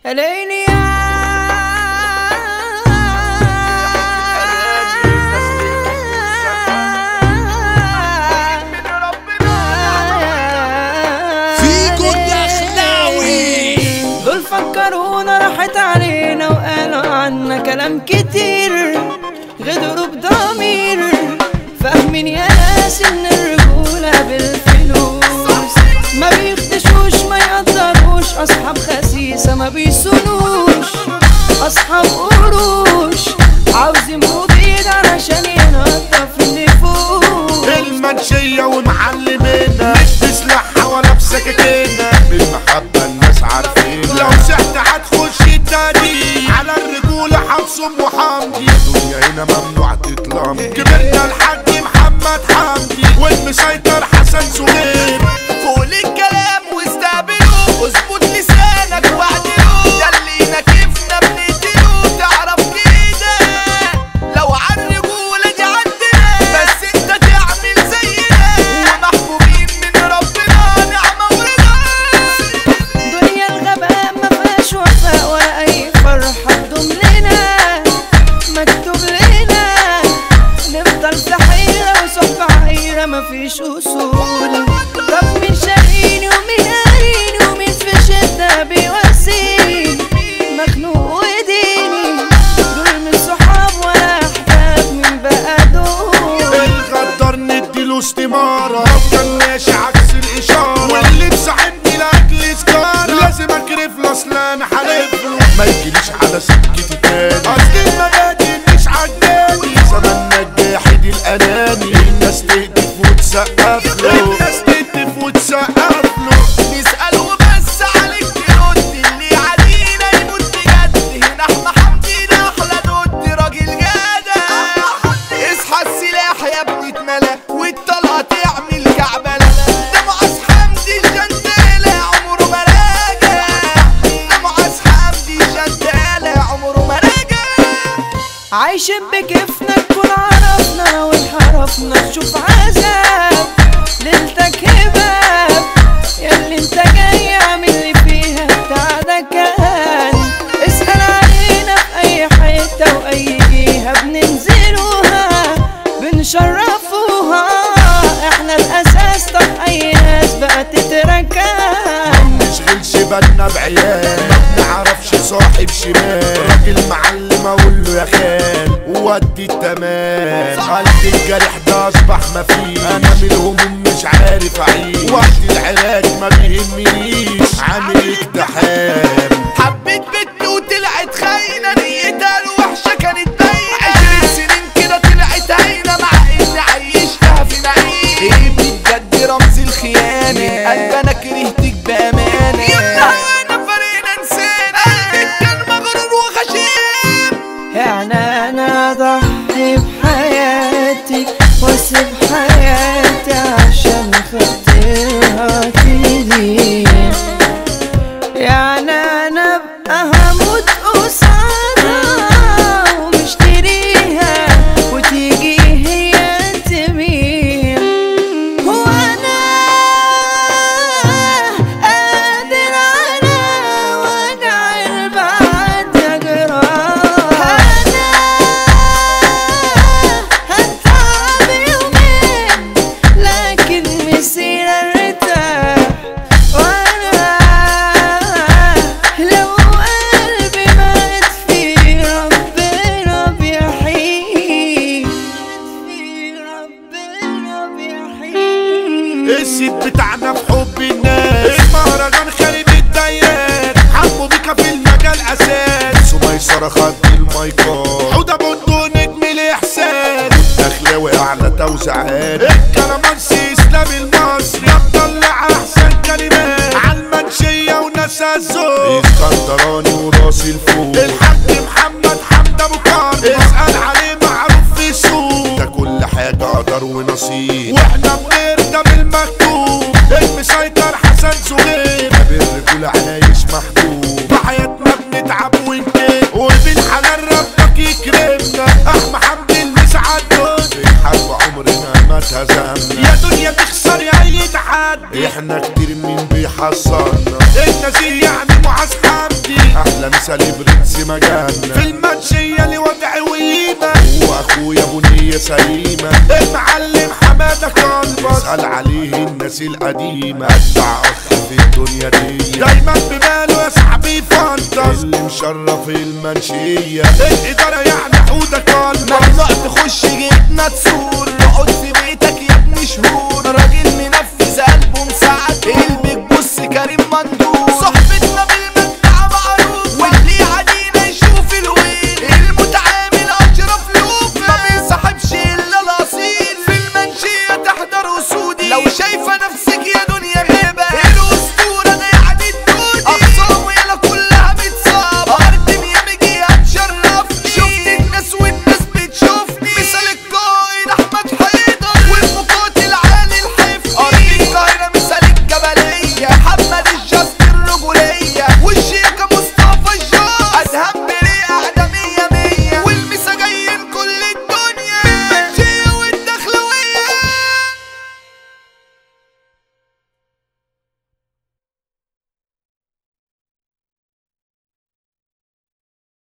ليلي فيكو الدخلاوي دول فكرونا راحت علينا وقالوا عنا كلام كتير غدروا بضمير فاهمين يا ناس ان الرجولة بالفلوس ما بيخدشوش ما يقدروش اصحاب خسيسة ما بيسونوش اصحاب قروش عاوزين مبيد علشان ينضف النفوس المنشية ومعلمينا مش بسلاحها ولا بسكاكينا بالمحبة الناس عارفين لو سحت هتخش التاني على الرجولة حمصم وحمدي الدنيا هنا ممنوع تتلم كبرنا الحاج محمد حمدي والمسيطر حسن سهير فوق الكلام واستقبله اظبط لسانك واعدله ده اللي نكفنا بنقتله تعرف كده لو عالرجولة دي عندنا بس انت تعمل زينا ومحبوبين من ربنا نعمة ورضا دنيا الغباء ما فيهاش وفاء ولا اي فرحة تدوم لنا مكتوب لنا نفضل في حيرة وصحبة عايرة ما فيش اصول طب مين شاريني ومين قاريني ومين في شدة بيواسيني مخنوق وديني دول من صحاب ولا احباب من بقى دول الغدار نديله استمارة كان ماشي عكس الإشارة واللي مصاحبني لأجل سكارة لازم أكرف له أصل أنا حالفله ما يجيليش على سكتي تاني أصل المبادئ مش عجباني زماننا الجاحد الأناني الناس تهتف وتسقف له الناس تهتف وتسقف له نسأل وبس عليك ترد اللي علينا يموت بجد هنا احنا حمدين احلى نود راجل جدع اصحى السلاح يا ابني اتملى والطلقة تعمل كعبلة ده معاذ حمدي الجندالة عمره ما راجع ده معاذ حمدي الجندالة عمره ما راجع عايشين بكيفنا نكون عرفنا لو انحرفنا تشوف عذاب ليلتك هباب ياللي انت جاي اعمل لي فيها بتاع ده كان اسأل علينا في اي حتة واي جهة بننزلوها بنشرفوها احنا الاساس طب اي ناس بقت تتركان نشغلش بالنا بعيال ما بنعرفش صاحب شمال راجل معلم اقول له يا خال ودي التمام قلبي الجرح ده اصبح مفيش انا من الهموم مش عارف اعيش وقت العلاج ما بيهمنيش عامل اقتحام حبيت بنت وطلعت خاينة نيتها الوحشة كانت باينة عشرين سنين كده طلعت هاينة مع اني عيشتها في نعيم ايه بجد رمز الخيانة من قلب انا كرهتك بأمانة يلا وانا فرينا نسينا قلبك كان مغرور وغشيم يعني انا اضحي بحياتي واسيب حياتي عشان خاطرها تدين يعني انا ابقى هموت قصادها ومشتريها وتيجي هي تبيع هو انا قادر على وجع البعد اجراها انا هتعب يومين لكن مسير ارتاح وانا لو قلبي مات في ربنا بيحيي في ربنا بيحيي السيد بتاعنا في حب الناس المهرجان خارب الدايرات حبوا بيكا في المجال اساس سميسرة خد المايكات حوده بندق نجم الاحساس دخلاوي اعلى توزيعات الكلامانسي اسلام المصري مطلع احسن كلمات عالمنشية وناس الذوق اسكندراني وراس الفوق الحاج محمد حمد ابو كار اسأل عليه معروف في السوق ده كل حاجة قدر ونصيب واحنا بنرضى بالمكتوب المسيطر حسن زهير بالرجولة عايش محبوب بحياتنا بنتعب ونكب وبالحلال ربك يكرمنا احمى حمد المسعد الحرب عمرنا ما اتهزمنا يا دنيا تخسر يا اي تحدي احنا كتير مين بيحصلنا النزيه يعني معاذ حمدي احلى مثالي برنس مجانا في المنشية لوضع وقيمة واخويا بنية سليمة المعلم حمادة كلبس اسأل عليه الناس القديمة اتبع اخ في الدنيا دي دايما بباله يا صاحبي فانتس اللي مشرف المنشية الإدارة يعني حودة كلبس ممنوع تخش جيتنا تسور نقعد في